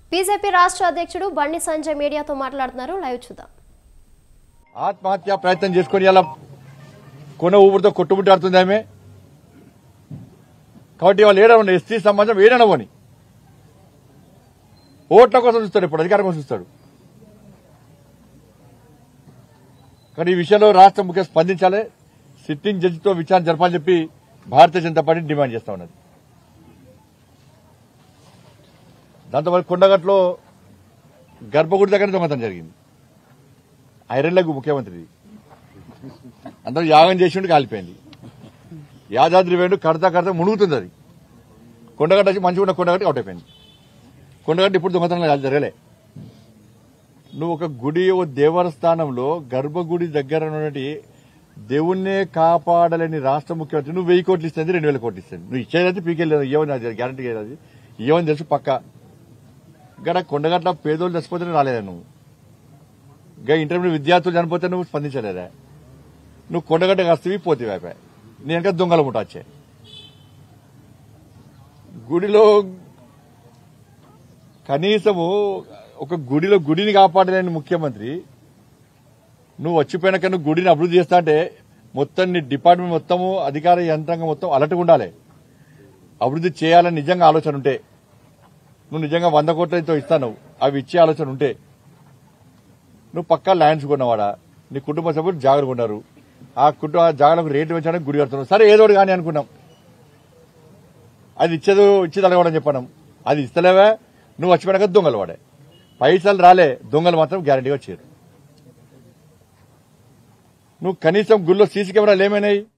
BJP రాష్ట్ర అధ్యక్షుడు బండి సంజయ్ మీడియాతో మాట్లాడుతున్నారు లైవ్ చూద్దాం ఆత్మహత్య ప్రయత్నం చేసుకుని ఇలా కొన ఊపిరితో కొట్టుబుట్టాడుతుంది ఆమె కాబట్టి వాళ్ళు ఏడవని ఎస్టీ సమాజం ఏడనవని ఓట్ల కోసం చూస్తాడు ఇప్పుడు అధికారం కోసం చూస్తాడు కానీ ఈ విషయంలో రాష్ట్ర ముఖ్య స్పందించాలి సిట్టింగ్ జడ్జితో విచారణ జరపాలని చెప్పి భారతీయ జనతా పార్టీ డిమాండ్ చేస్తా ఉన్నది దాంతోపాటు కొండగట్లో గర్భగుడి దగ్గర దొంగతనం జరిగింది ఐరన్లకు ముఖ్యమంత్రి అందరూ యాగం చేసిండు కాలిపోయింది యాదాద్రి వేణు కడతా కడతా మునుగుతుంది అది కొండగట్ట వచ్చి మంచిగా ఉన్న కొండగట్టి అవుట్ అయిపోయింది కొండగట్టి ఇప్పుడు దొంగతనం జరగలే నువ్వు ఒక గుడి ఓ దేవస్థానంలో గర్భగుడి దగ్గర ఉన్నటువంటి దేవుణ్ణే కాపాడలేని రాష్ట్ర ముఖ్యమంత్రి నువ్వు వెయ్యి కోట్లు ఇస్తుంది రెండు వేల కోట్లు ఇస్తుంది నువ్వు ఇచ్చేదైతే పీకెళ్ళలేదు ఇవ్వని గ్యారంటీ అది ఇవ్వని తెలుసు పక్క ఇక్కడ కొండగట్ల పేదోళ్ళు చచ్చిపోతే రాలేదా నువ్వు ఇంకా ఇంటర్మీడియట్ విద్యార్థులు చనిపోతే నువ్వు స్పందించలేదా నువ్వు కొండగడ్డ కాస్తవి పోతే అయిపోయి నేను ఇంకా దొంగల ముఠ వచ్చే గుడిలో కనీసము ఒక గుడిలో గుడిని కాపాడలేని ముఖ్యమంత్రి నువ్వు వచ్చిపోయినాక నువ్వు గుడిని అభివృద్ధి చేస్తా అంటే మొత్తం నీ డిపార్ట్మెంట్ మొత్తము అధికార యంత్రాంగం మొత్తం అలర్ట్గా ఉండాలి అభివృద్ధి చేయాలని నిజంగా ఆలోచన ఉంటే నువ్వు నిజంగా వంద కోట్లతో ఇస్తాను అవి ఇచ్చే ఆలోచన ఉంటే నువ్వు పక్కా ల్యాండ్స్ కొన్నవాడా నీ కుటుంబ సభ్యులు జాగ్రత్త ఉన్నారు ఆ కుటుంబ జాగ్రత్తకు రేటు పెంచడానికి గుడి కడుతున్నావు సరే ఏదోటి కానీ అనుకున్నాం అది ఇచ్చేది ఇచ్చేది అడగడం చెప్పడం అది ఇస్తలేవా నువ్వు వచ్చిపోయాక దొంగలు వాడే పైసలు రాలే దొంగలు మాత్రం గ్యారంటీగా వచ్చారు నువ్వు కనీసం గుళ్ళో సీసీ కెమెరాలు ఏమైనాయి